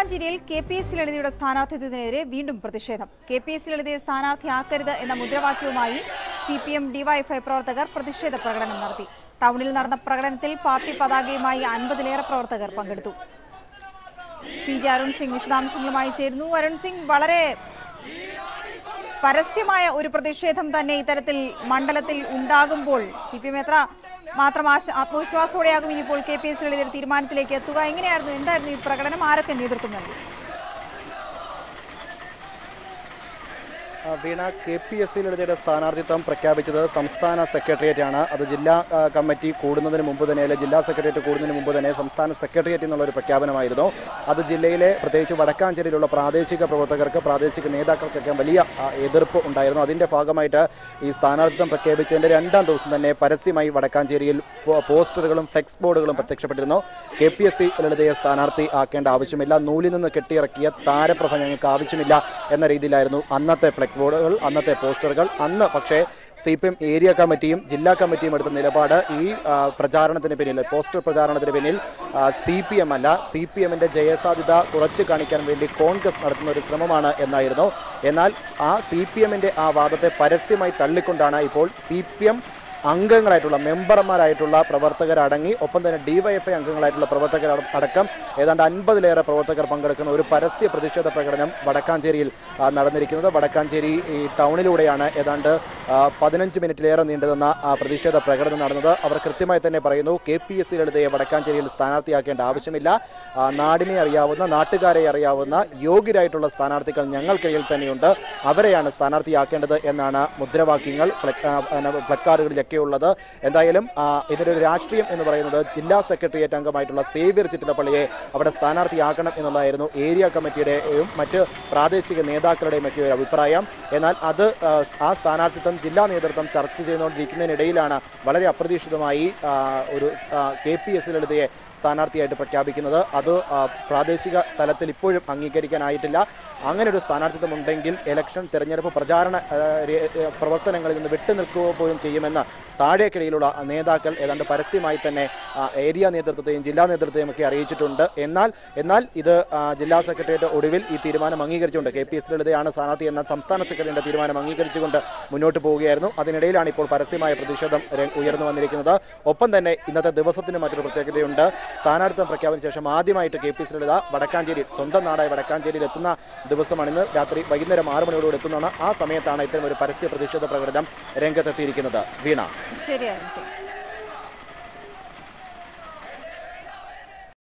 വടക്കാഞ്ചേരിയിൽ K P S ലളിതയുടെ സ്ഥാനാർത്ഥിത്വത്തിനെതിരെ വീണ്ടും പ്രതിഷേധം കെ പി എസ് ലളിതയെ സ്ഥാനാർത്ഥിയാക്കരുത് എന്ന മുദ്രാവാക്യവുമായി സി പി എം ഡിവൈഎഫ്ഐ പ്രവർത്തകർ പ്രതിഷേധ പ്രകടനം നടത്തി ടൗണിൽ നടന്ന പ്രകടനത്തിൽ പാർട്ടി പതാകയുമായി അൻപതിലേറെ പ്രവർത്തകർ പങ്കെടുത്തു സി ജെ അരുൺ സിംഗ് വിശദാംശങ്ങളുമായി ചേരുന്നു അരുൺ സിംഗ് വളരെ പരസ്യമായ ഒരു പ്രതിഷേധം തന്നെ ഇത്തരത്തിൽ മണ്ഡലത്തിൽ ഉണ്ടാകുമ്പോൾ സി പി എം എത്ര മാത്രം ആശ- ആത്മവിശ്വാസത്തോടെയാകും ഇനിയിപ്പോൾ കെ പി എസ് ലളിതയുടെ തീരുമാനത്തിലേക്ക് എത്തുക എങ്ങനെയായിരുന്നു എന്തായിരുന്നു ഈ പ്രകടനം ആരൊക്കെ നേതൃത്വം നൽകി ആ, വീണ കെ പി എസ് സി ലളിതയുടെ സ്ഥാനാർത്ഥിത്വം പ്രഖ്യാപിച്ചത് സംസ്ഥാന സെക്രട്ടേറിയറ്റ് ആണ് അത് ജില്ലാ ആ, കമ്മിറ്റി കൂടുന്നതിന് മുമ്പ് തന്നെ അല്ലെങ്കിൽ ജില്ലാ സെക്രട്ടേറിയറ്റ് കൂടുന്നതിന് മുമ്പ് തന്നെ സംസ്ഥാന സെക്രട്ടേറിയറ്റ് എന്നുള്ള ഒരു പ്രഖ്യാപനമായിരുന്നു അത് ജില്ലയിലെ പ്രത്യേകിച്ച് വടക്കാഞ്ചേരിയിലുള്ള പ്രാദേശിക പ്രവർത്തകർക്ക് പ്രാദേശിക നേതാക്കൾക്കൊക്കെ വലിയ ആ, എതിർപ്പ് ഉണ്ടായിരുന്നു അതിന്റെ ഭാഗമായിട്ട് ഈ സ്ഥാനാർത്ഥിത്വം പ്രഖ്യാപിച്ചതിന്റെ രണ്ടാം ദിവസം തന്നെ പരസ്യമായി വടക്കാഞ്ചേരിയിൽ പോ- പോസ്റ്ററുകളും ഫ്ലെക്സ് ബോർഡുകളും പ്രത്യക്ഷപ്പെട്ടിരുന്നു കെ പി എസ് സി ലളിതയെ സ്ഥാനാർത്ഥി ആക്കേണ്ട ആവശ്യമില്ല നൂലിൽ നിന്ന് കെട്ടിയിറക്കിയ താരപ്രഭ ഞങ്ങൾക്ക് ആവശ്യമില്ല എന്ന രീതിയിലായിരുന്നു അന്നത്തെ ഫ്ലെക്സ് ബോർഡുകൾ അന്നത്തെ പോസ്റ്ററുകൾ അന്ന് പക്ഷേ സി പി എം ഏരിയ കമ്മിറ്റിയും ജില്ലാ കമ്മിറ്റിയും എടുത്ത നിലപാട് ഈ ആ, പ്രചാരണത്തിന് പിന്നിൽ പോസ്റ്റർ പ്രചാരണത്തിന് പിന്നിൽ സി പി എം അല്ല സി പി എമ്മിന്റെ ജയസാധ്യത കുറച്ച് കാണിക്കാൻ വേണ്ടി കോൺഗ്രസ് നടത്തുന്ന ഒരു ശ്രമമാണ് എന്നായിരുന്നു എന്നാൽ ആ സി പി എമ്മിന്റെ ആ വാദത്തെ പരസ്യമായി തള്ളിക്കൊണ്ടാണ് ഇപ്പോൾ സി പി എം അംഗങ്ങളായിട്ടുള്ള മെമ്പർമാരായിട്ടുള്ള പ്രവർത്തകരടങ്ങി ഒപ്പം തന്നെ ഡിവൈഎഫ്ഐ അംഗങ്ങളായിട്ടുള്ള പ്രവർത്തകർ അടക്കം ഏതാണ്ട് അൻപതിലേറെ പ്രവർത്തകർ പങ്കെടുക്കുന്ന ഒരു പരസ്യ പ്രതിഷേധ പ്രകടനം വടക്കാഞ്ചേരിയിൽ ആ, നടന്നിരിക്കുന്നത് വടക്കാഞ്ചേരി ഈ ടൗണിലൂടെയാണ് ഏതാണ്ട് ആ, പതിനഞ്ച് മിനിറ്റിലേറെ നീണ്ടുനിന്ന ആ പ്രതിഷേധ പ്രകടനം നടന്നത് അവർ കൃത്യമായി തന്നെ പറയുന്നു കെ പി എസ് സി ലളിതയെ വടക്കാഞ്ചേരിയിൽ സ്ഥാനാർത്ഥിയാക്കേണ്ട ആവശ്യമില്ല ആ, നാടിനെ അറിയാവുന്ന നാട്ടുകാരെ അറിയാവുന്ന യോഗ്യരായിട്ടുള്ള സ്ഥാനാർത്ഥികൾ ഞങ്ങൾക്കിടയിൽ തന്നെയുണ്ട് അവരെയാണ് സ്ഥാനാർത്ഥിയാക്കേണ്ടത് എന്നാണ് മുദ്രാവാക്യങ്ങൾ ഫ്ലക്- ആ, പിന്നെ പ്ലക്കാർഡുകളിലൊക്കെ ഉള്ളത് എന്തായാലും ആ, ഇതിന്റെ ഒരു രാഷ്ട്രീയം എന്ന് പറയുന്നത് ജില്ലാ സെക്രട്ടേറിയറ്റ് അംഗമായിട്ടുള്ള സേവ്യർ ചിറ്റലപ്പള്ളിയെ അവിടെ സ്ഥാനാർത്ഥിയാക്കണം എന്നുള്ളതായിരുന്നു ഏരിയ കമ്മിറ്റിയുടെയും മറ്റ് പ്രാദേശിക നേതാക്കളുടെയും ഒക്കെ ഒരു അഭിപ്രായം എന്നാൽ അത് ആ, ആ സ്ഥാനാർത്ഥിത്വം ജില്ലാ നേതൃത്വം ചർച്ച ചെയ്തുകൊണ്ടിരിക്കുന്നതിനിടയിലാണ് വളരെ അപ്രതീക്ഷിതമായി ആ, ഒരു കെ പി എസ് ലളിതയെ സ്ഥാനാർത്ഥിയായിട്ട് പ്രഖ്യാപിക്കുന്നത് അത് ആ, പ്രാദേശിക തലത്തിൽ ഇപ്പോഴും അംഗീകരിക്കാനായിട്ടില്ല അങ്ങനെ ഒരു സ്ഥാനാർത്ഥിത്വം ഉണ്ടെങ്കിൽ ഇലക്ഷൻ തെരഞ്ഞെടുപ്പ് പ്രചാരണ ആ, രേ- ഏ, പ്രവർത്തനങ്ങളിൽ നിന്ന് വിട്ടുനിൽക്കുക പോലും ചെയ്യുമെന്ന് താഴേക്കിടയിലുള്ള നേതാക്കൾ ഏതാണ്ട് പരസ്യമായി തന്നെ ആ, ഏരിയ നേതൃത്വത്തെയും ജില്ലാ നേതൃത്വത്തെയും ഒക്കെ അറിയിച്ചിട്ടുണ്ട് എന്നാൽ എന്നാൽ ഇത് ആ, ജില്ലാ സെക്രട്ടേറിയറ്റ് ഒടുവിൽ ഈ തീരുമാനം അംഗീകരിച്ചുകൊണ്ട് കെ പി എസ് ലളിതയാണ് സ്ഥാനാർത്ഥി എന്ന സംസ്ഥാന സെക്രട്ടറിയുടെ തീരുമാനം അംഗീകരിച്ചുകൊണ്ട് മുന്നോട്ട് പോവുകയായിരുന്നു അതിനിടയിലാണ് ഇപ്പോൾ പരസ്യമായ പ്രതിഷേധം ര- ഉയർന്നു വന്നിരിക്കുന്നത് ഒപ്പം തന്നെ ഇന്നത്തെ ദിവസത്തിന് മറ്റൊരു പ്രത്യേകതയുണ്ട് സ്ഥാനാർത്ഥിത്വം പ്രഖ്യാപന ശേഷം ആദ്യമായിട്ട് K P S Lalitha Vadakkanchery സ്വന്തം നാടായ വടക്കാഞ്ചേരിയിൽ എത്തുന്ന ദിവസമാണ് ഇന്ന് രാത്രി വൈകുന്നേരം ആറ് മണിയോടുകൂടി എത്തുന്നതാണ് ആ സമയത്താണ് ഇത്തരം ഒരു പരസ്യ പ്രതിഷേധ പ്രകടനം രംഗത്തെത്തിയിരിക്കുന്നത് വീണ ശരി അരുൺ സിംഗ്